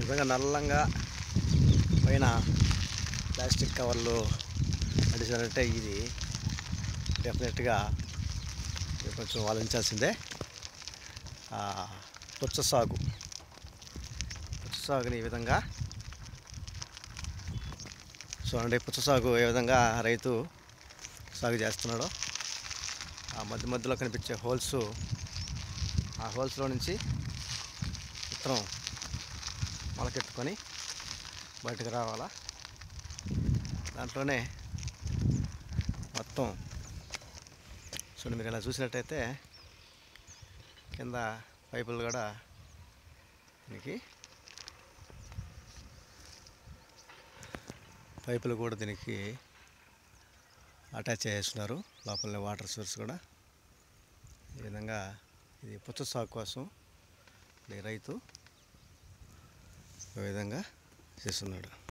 విధంగా నల్లంగా పైన ప్లాస్టిక్ కవర్లు అడిచారంటే ఇది డెఫినెట్గా ఇది కొంచెం ఆలోచించాల్సిందే ఆ, పుచ్చ సాగు పుచ్చ సాగుని ఈ విధంగా చూడండి పుచ్చ సాగు ఏ విధంగా రైతు సాగు చేస్తున్నాడో ఆ మధ్య మధ్యలో కనిపించే హోల్స్ ఆ హోల్స్లో నుంచి విత్తనం మొలకెత్తుకొని బయటకు రావాలా దాంట్లోనే మొత్తం చూడండి మీరు ఇలా చూసినట్టయితే కింద పైపులు కూడా దీనికి పైపులు కూడా దీనికి అటాచ్ చేస్తున్నారు లోపలనే వాటర్ సోర్స్ కూడా ఈ విధంగా ఇది పుచ్చ సాగు కోసం ఈ రైతు ఈ విధంగా చేస్తున్నాడు